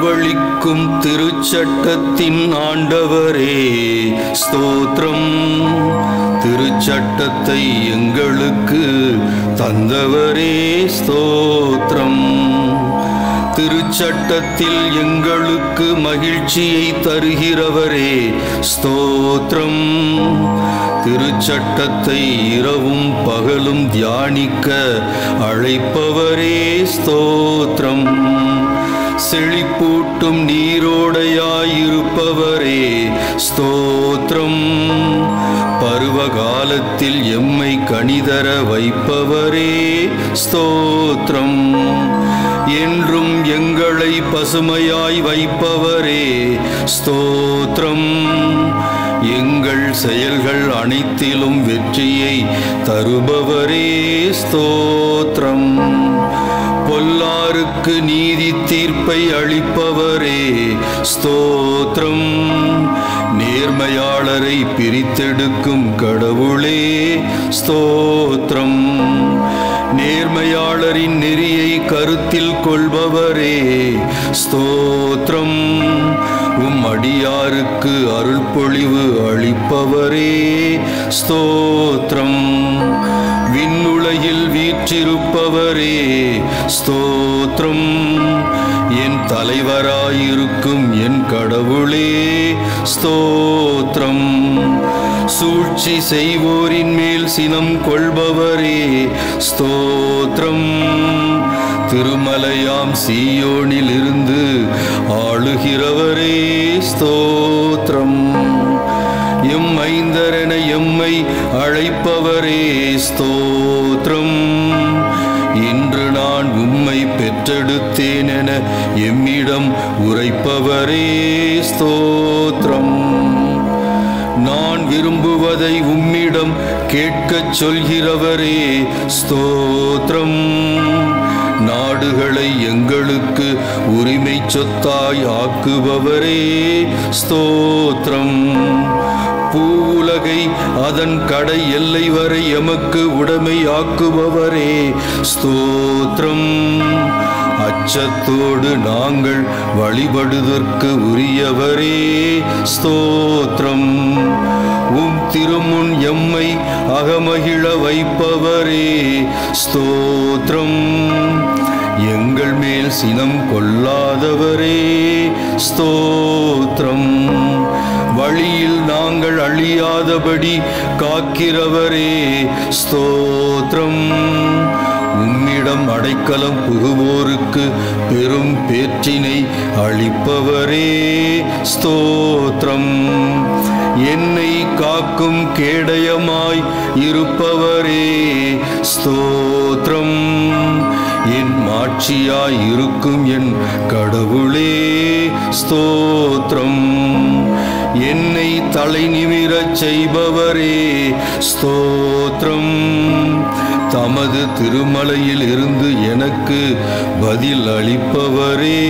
வாழ்வழிக்கும் திருச்சட்டத்தின் ஆண்டவரே ஸ்தோத்திரம் திருச்சட்டத்தை எங்களுக்கு தந்தவரே ஸ்தோத்திரம் திருச்சட்டத்தில் எங்களுக்கு மகிழ்ச்சியை தருகிறவரே ஸ்தோத்திரம் திருச்சட்டத்தை இரவும் பகலும் தியானிக்க அழைப்பவரே ஸ்தோத்திரம் செழிப்பூட்டும் நீரோடையாயிருப்பவரே ஸ்தோத்திரம் பருவகாலத்தில் எம்மை கணிதர வைப்பவரே ஸ்தோத்திரம் என்றும் எங்களை பசுமையாய் வைப்பவரே ஸ்தோத்திரம் எங்கள் செயல்கள் அனைத்திலும் வெற்றியை தருபவரே ஸ்தோத்திரம் பொல்லாருக்கு நீதி தீர்ப்பை அளிப்பவரே ஸ்தோத்திரம் நேர்மையாளரை பிரித்தெடுக்கும் கடவுளே ஸ்தோத்திரம் நேர்மையாளரின் நெறியை கருத்தில் கொள்பவரே ஸ்தோத்திரம் உம் அடியாருக்கு அருள் பொழிவு அளிப்பவரே ஸ்தோத்திரம் விண்ணுலகில் வீற்றிருப்பவரே ஸ்தோத்திரம் என் தலைவராயிருக்கும் என் கடவுளே ஸ்தோத்திரம் சூழ்ச்சி செய்வோரின் மேல் சினம் கொள்பவரே ஸ்தோத்திரம் திருமலையாம் சீயோனில் இருந்து ஆளுகிறவரே ஸ்தோத்திரம் எம் ஐந்தரென எம்மை அழைப்பவரே ஸ்தோத்திரம் இன்று நான் உம்மை பெற்றெடுத்தேன் என எம்மிடம் உரைப்பவரே ஸ்தோத்திரம் நான் விரும்புவதை உம்மிடம் கேட்கச் சொல்கிறவரே ஸ்தோத்திரம் நாடுகளை எங்களுக்கு உரிமை சொத்தாய் ஆக்குபவரே ஸ்தோத்திரம் பூவுலகை அதன் கடை எல்லை வரை எமக்கு உடைமையாக்குபவரே ஸ்தோத்திரம் அச்சத்தோடு நாங்கள் வழிபடுதற்கு உரியவரே ஸ்தோத்திரம் உம் திருமுன் எம்மை அகமகிழ வைப்பவரே ஸ்தோத்திரம் எங்கள் மேல் சினம் கொள்ளாதவரே ஸ்தோத்திரம் வழியில் நாங்கள் அழியாதபடி காக்கிறவரே ஸ்தோத்திரம் உம்மிடம் அடைக்கலம் புகுவோருக்கு பெரும் பேற்றினை அளிப்பவரே ஸ்தோத்திரம் என்னை காக்கும் கேடயமாய் இருப்பவரே ஸ்தோத்திரம் என் மாட்சியாய் இருக்கும் என் கடவுளே ஸ்தோத்திரம் என்னை தலை நிமிரச் செய்பவரே ஸ்தோத்திரம் தமது திருமலையில் இருந்து எனக்கு பதில் அளிப்பவரே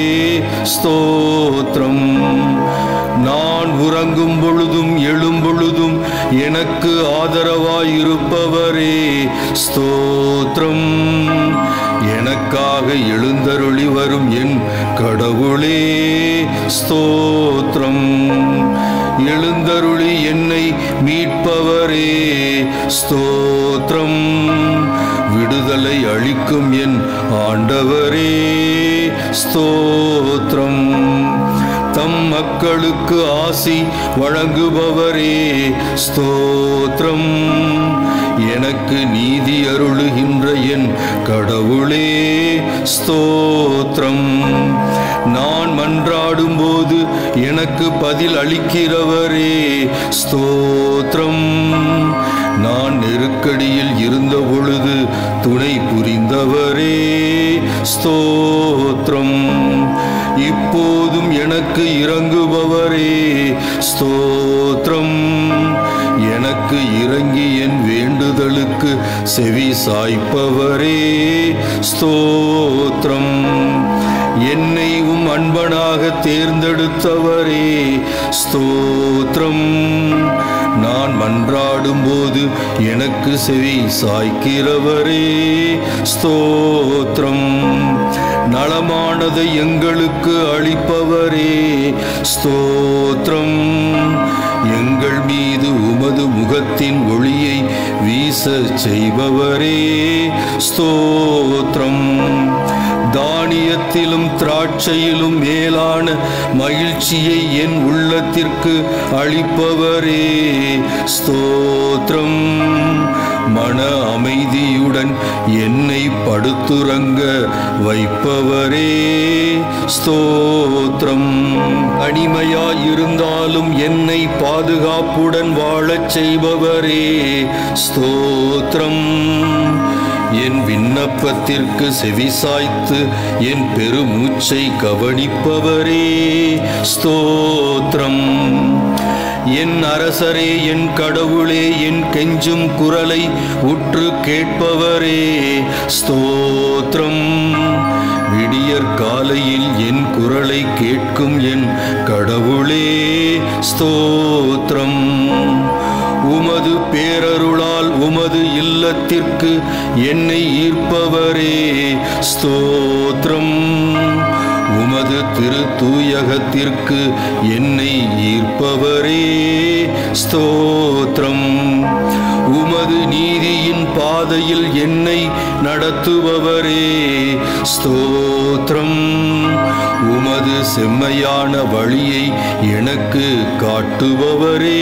ஸ்தோத்திரம் நான் உறங்கும் பொழுதும் எழும் பொழுதும் எனக்கு ஆதரவாயிருப்பவரே ஸ்தோத்திரம் எனக்காக எழுந்தருளி வரும் என் கடவுளே ஸ்தோத்திரம் எழுந்தருளி என்னை மீட்பவரே ஸ்தோத்திரம் விடுதலை அளிக்கும் என் ஆண்டவரே ஸ்தோத்திரம் தம் மக்களுக்கு ஆசி வழங்குபவரே ஸ்தோத்திரம் எனக்கு நீதி அருளுகின்ற என் கடவுளே ஸ்தோத்திரம் நான் மன்றாடும் போது எனக்கு பதில் அளிக்கிறவரே ஸ்தோத்திரம் நான் நெருக்கடியில் இருந்த பொழுது துணை புரிந்தவரே ஸ்தோத்திரம் இப்போதும் எனக்கு இறங்குபவரே ஸ்தோத்திரம் எனக்கு இறங்கி என் வேண்டுதலுக்கு செவி சாய்ப்பவரே ஸ்தோத்திரம் என்னை உம் அன்பனாக தேர்ந்தெடுத்தவரே ஸ்தோத்திரம் நான் மன்றாடும் போது எனக்கு செவி சாய்க்கிறவரே ஸ்தோத்திரம் நலமானதை எங்களுக்கு அளிப்பவரே ஸ்தோத்திரம் எங்கள் மீது உமது முகத்தின் ஒளியை வீச செய்பவரே ஸ்தோத்திரம் தானியத்திலும் திராட்சையிலும் மேலான மகிழ்ச்சியை என் உள்ளத்திற்கு அளிப்பவரே ஸ்தோத்திரம் மன அமைதியுடன் என்னை படுத்துறங்க வைப்பவரே ஸ்தோத்திரம் அடிமையாயிருந்தாலும் என்னை பாதுகாப்புடன் வாழச் செய்பவரே ஸ்தோத்திரம் என் விண்ணப்பத்திற்கு செவிசாய்த்து என் பெருமூச்சை கவனிப்பவரே ஸ்தோத்திரம் என் அரசரே என் கடவுளே என் கெஞ்சும் குரலை உற்று கேட்பவரே ஸ்தோத்திரம் விடியற் காலையில் என் குரலை கேட்கும் என் கடவுளே ஸ்தோத்திரம் உமது பேரருளால் உமது இல்லத்திற்கு என்னை ஈர்ப்பவரே ஸ்தோத்திரம் உமது திரு தூயகத்திற்கு என்னை ஈர்ப்பவரே ஸ்தோத்திரம் உமது நீதியின் பாதையில் என்னை நடத்துபவரே ஸ்தோத்திரம் உமது செம்மையான வழியை எனக்கு காட்டுபவரே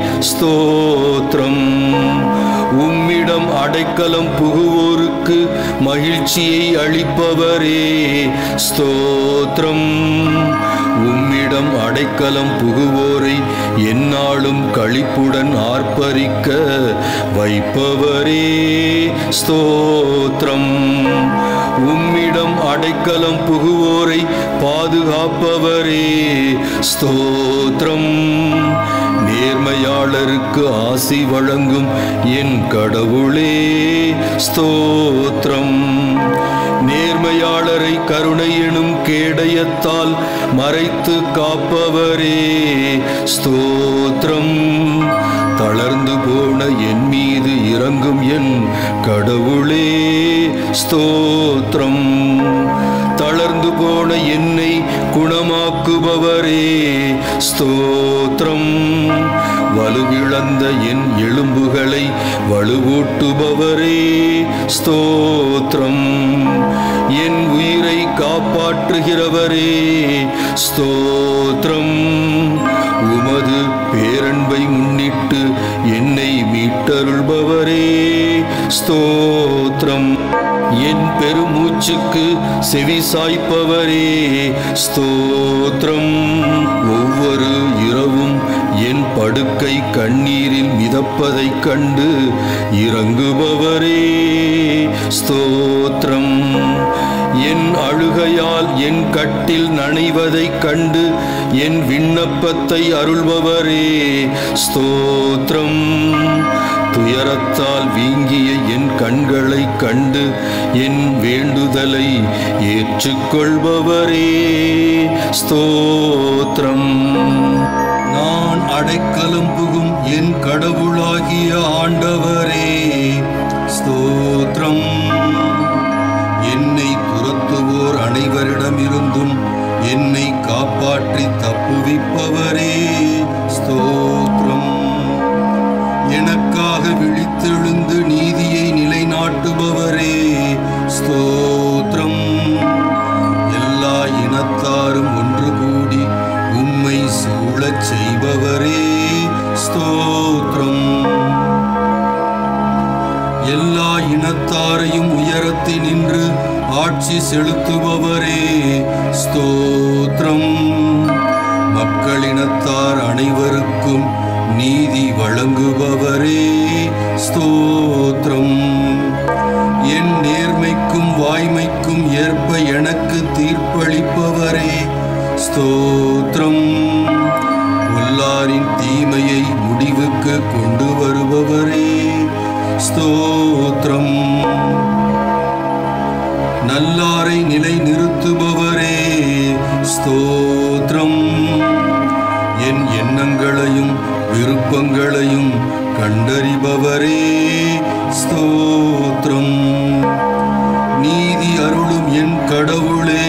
ஸ்தோத்திரம் உம்மிடம் அடைக்கலம் புகுவோருக்கு மகிழ்ச்சியை அளிப்பவரே ஸ்தோத்திரம் உம்மிடம் அடைக்கலம் புகுவோரை எந்நாளும் களிப்புடன் ஆர்ப்பரிக்க வைப்பவரே ஸ்தோத்திரம் உம்மிடம் அடைக்கலம் புகுவோரை பாதுகாப்பவரே ஸ்தோத்திரம் நேர்மையாளருக்கு ஆசி வழங்கும் என் கடவுளே ஸ்தோத்திரம் நேர்மையாளரை கருணை எனும் கேடயத்தால் மறைத்து காப்பவரே ஸ்தோத்திரம் தளர்ந்து போன என் மீது இறங்கும் என் கடவுளே ஸ்தோத்திரம் தளர்ந்து போன என்னை குணமாக்குபவரே ஸ்தோத்திரம் வலுவிழந்த என் எலும்புகளை வலுவூட்டுபவரே ஸ்தோத்திரம் என் உயிரை காப்பாற்றுகிறவரே ஸ்தோத்திரம் உமது பேரன்பை முன்னிட்டு என்னை மீட்டருள்பவரே ஸ்தோத்திரம் என் பெருமூச்சுக்கு செவி சாய்ப்பவரே ஸ்தோத்திரம் ஒவ்வொரு இரவும் என் படுக்கை கண்ணீரில் மிதப்பதைக் கண்டு இறங்குபவரே ஸ்தோத்திரம் என் அழுகையால் என் கட்டில் நனைவதைக் கண்டு என் விண்ணப்பத்தை அருள்பவரே ஸ்தோத்திரம் துயரத்தால் வீங்கிய என் கண்களைக் கண்டு என் வேண்டுதலை ஏற்றுக்கொள்பவரே ஸ்தோத்திரம் நான் அடைக்கலம் புகும் என் கடவுளாகிய ஆண்டவரே ஸ்தோத்திரம் என்னை துரத்துவோர் அனைவரிடமிருந்தும் என்னை காப்பாற்றி தப்புவிப்பவரே ஸ்தோத்திரம் எனக்காக விழித்தெழுந்து நீதியை நிலைநாட்டுபவரே ஸ்தோத்திரம் எல்லா இனத்தாரும் ஒன்று கூடி உம்மை சூழச் செய்பவரே ஸ்தோத்திரம் எல்லா இனத்தாரையும் உயரத்தி நின்று ஆட்சி செலுத்துபவரே ஸ்தோத்திரம் மக்களினத்தார் அனைவருக்கும் நீதி வழங்குபவரே ஸ்தோத்திரம் என் நேர்மைக்கும் வாய்மைக்கும் ஏற்ப எனக்கு தீர்ப்பளிப்பவரே ஸ்தோத்திரம் பொல்லாரின் தீமையை முடிவுக்கு கொண்டு வருபவரே ஸ்தோத்திரம் நல்லாரை நிலைநிறுத்துபவரே ஸ்தோத்திரம் என் எண்ணங்களையும் விருப்பங்களையும் கண்டறிபவரே ஸ்தோத்திரம் நீதி அருளும் என் கடவுளே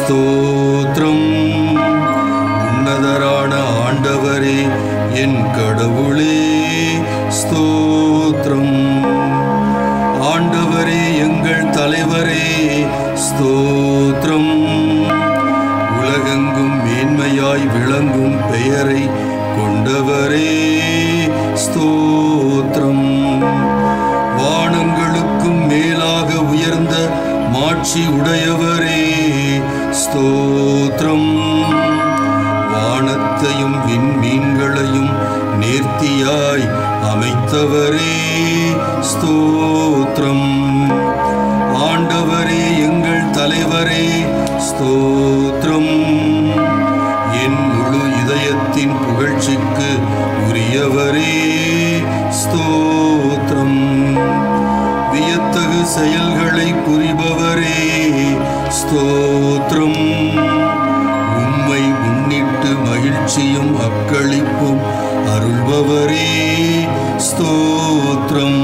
ஸ்தோத்திரம் உன்னதரான ஆண்டவரே என் கடவுளே ஸ்தோத்திரம் ஆண்டவரே எங்கள் தலைவரே ஸ்தோத்திரம் உலகெங்கும் மேன்மையாய் விளங்கும் பெயரை கொண்டவரே ஸ்தோத்திரம் வானங்களுக்கும் மேலாக உயர்ந்த மாட்சி உடையவரே ஸ்தோத்திரம் வானத்தையும் விண்மீன்களையும் நேர்த்தியாய் அமைத்தவரே ஸ்தோத்திரம் ஆண்டவரே எங்கள் தலைவரே ஸ்தோத்திரம் என் முழு இதயத்தின் புகழ்ச்சிக்கு உரியவரே ஸ்தோத்திரம் வியத்தகு செயல்களை புரிபவரே ஸ்தோத்திரம் உம்மை முன்னிட்டு மகிழ்ச்சியும் அக்களிப்பும் அருள்பவரே ஸ்தோத்திரம்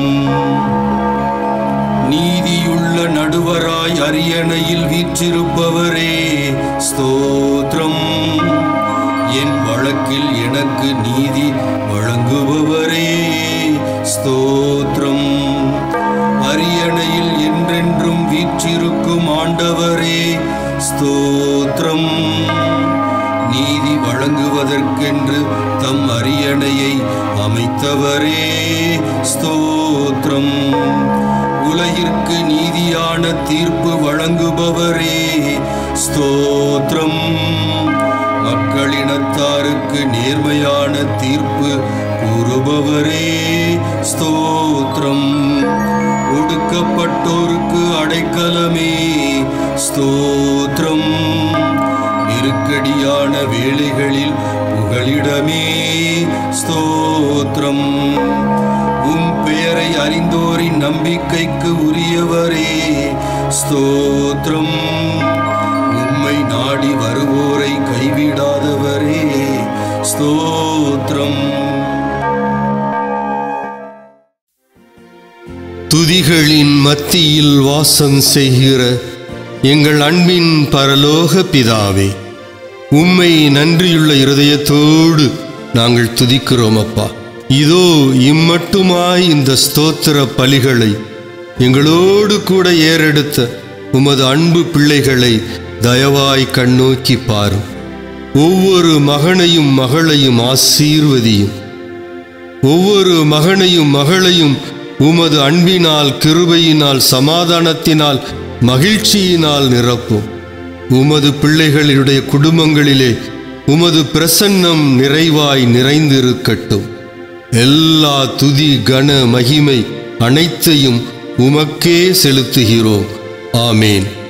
நீதியுள்ள நடுவராய் அரியணையில் வீற்றிருப்பவரே ஸ்தோத்திரம் என் வழக்கில் எனக்கு நீதி வழங்குபவரே ஸ்தோத்திரம் அரியணையில் என்றென்றும் வீற்றிருக்கும் ஆண்டவரே ஸ்தோத்திரம் நீதி வழங்குவதற்கென்று தம் அரியணையை அமைத்தவரே ஸ்தோத்திரம் உலகிற்கு நீதியான தீர்ப்பு வழங்குபவரே ஸ்தோத்திரம் மக்களினத்தாருக்கு நேர்மையான தீர்ப்பு கூறுபவரே ஸ்தோத்திரம் ஒடுக்கப்பட்டோருக்கு அடைக்கலமே ஸ்தோத்திரம் நெருக்கடியான வேளைகளில் புகலிடமே ஸ்தோத்திரம் உம் பெயரை அறிந்தோரின் நம்பிக்கைக்கு உரியவரே ஸ்தோத்திரம் உம்மை நாடி வருவோரை கைவிடாதவரே ஸ்தோத்திரம் துதிகளின் மத்தியில் வாசம் செய்கிற எங்கள் அன்பின் பரலோக பிதாவே உம்மை நன்றியுள்ள இருதயத்தோடு நாங்கள் துதிக்கிறோம் அப்பா இதோ இம்மட்டுமாய் இந்த ஸ்தோத்திர பலிகளை எங்களோடு கூட ஏறெடுத்த உமது அன்பு பிள்ளைகளை தயவாய் கண்ணோக்கி பாரும் ஒவ்வொரு மகனையும் மகளையும் ஆசீர்வதியும் ஒவ்வொரு மகனையும் மகளையும் உமது அன்பினால் கிருபையினால் சமாதானத்தினால் மகிழ்ச்சியினால் நிரப்பும் உமது பிள்ளைகளுடைய குடும்பங்களிலே உமது பிரசன்னம் நிறைவாய் நிறைந்திருக்கட்டும் எல்லா துதி கன மகிமை அனைத்தையும் உமக்கே செலுத்துகிறோம் ஆமேன்